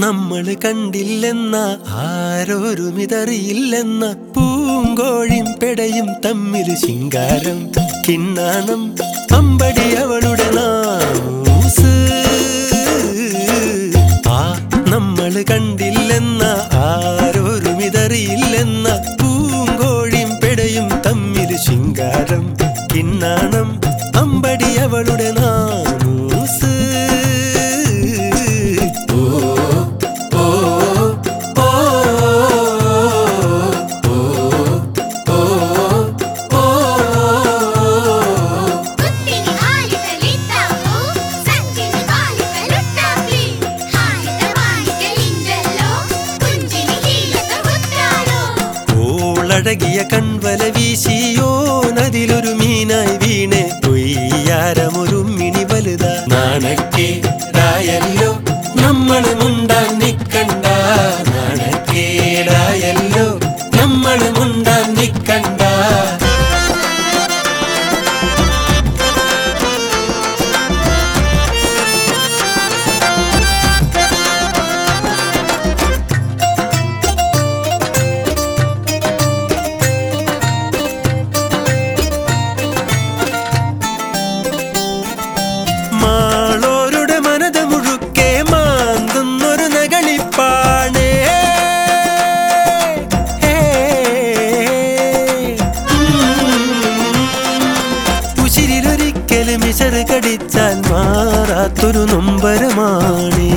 നമ്മള് കണ്ടില്ലെന്ന ആരോരുമിതറിയില്ലെന്ന പൂങ്കോഴിയും പെടയും തമ്മിൽ ശിങ്കാരം കിണ്ണാണം അമ്പടി അവളുടെ നാമൂസ് ആ നമ്മള് കണ്ടില്ലെന്ന ആരോരുമിതറിയില്ലെന്ന പൂങ്കോഴിയും പെടയും തമ്മിൽ ശിങ്കാരം കിണ്ണാണം അമ്പടി അവളുടെ നാമൂസ് ഓ ഓ ഓ കുത്തിനി ആലിക്കലിത്താവൂ സഞ്ചിനി ബാലിക്കലുട്ടാപ്പി ഹായിത മാണിക്കലിഞ്ചല്ലോ കുഞ്ചിനി കീലത മുത്താലോ ഓളഴകിയ കൺവല വീശിയോ നദിലൊരു മീനായി വീണെ പൊയ്യാരമൊരു മിണി വലുത നാണക്കേ രായല്ലോ നമ്മള് മുണ്ടാൻ നിക്കണ്ട നാണക്കേടായല്ലോ നമ്മള് മുണ്ടാൻ നിക്കണ്ട മാളോരുടെ മനത മുഴുക്കെ മാന്തുന്നൊരു നകളിപ്പാണേ ഉശിരിലൊരിക്കലും മിശറ് കടിച്ചാൽ മാറാത്തൊരു നൊമ്പരമാണേ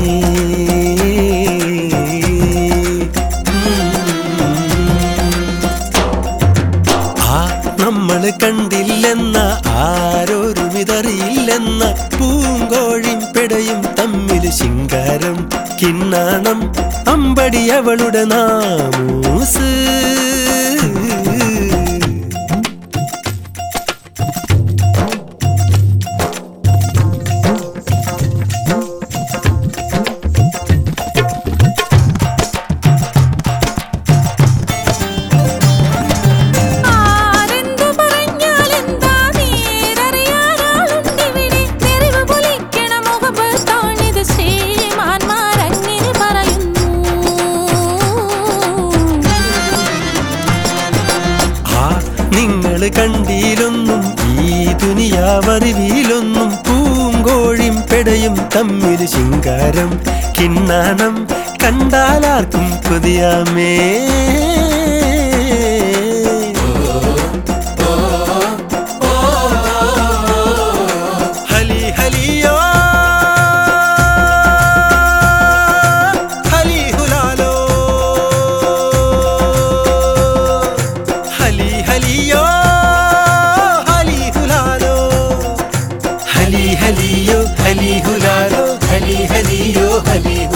ആ നമ്മള് കണ്ടില്ലെന്ന ആരോരുമിതറിയില്ലെന്ന പൂങ്കോഴിയും പെടയും തമ്മിൽ ശിങ്കാരം കിണ്ണാണം അമ്പടി അവളുടെ നാമൂസ് ആരെന്തു പറഞ്ഞാലെന്താ നേരറിയാനാളുണ്ടിവിടെ തെറിവ് പൊലിക്കണ മുഖപത്താണിത് ശ്രീമാന്മാരങ്ങിൽ പറയുന്നു ആ നിങ്ങള് കണ്ടിയിലൊന്നും ഈ ദുനിയാവറിവിയിലൊന്നും പൂങ്കോഴിയും പെടയും തമ്മിൽ ശിങ്കാരം കിണ്ണാണം കണ്ടാലാർക്കും കൊതിയാമേ ഹലി ഹലിയോ ഹലി ഹുലാലോ ഹലി ഹലിയോ ഹലി ഹുലാലോ ഹലി ഹലിയോ ഹലി ഹുലാലോ ഹലി ഹലിയോ ഹലി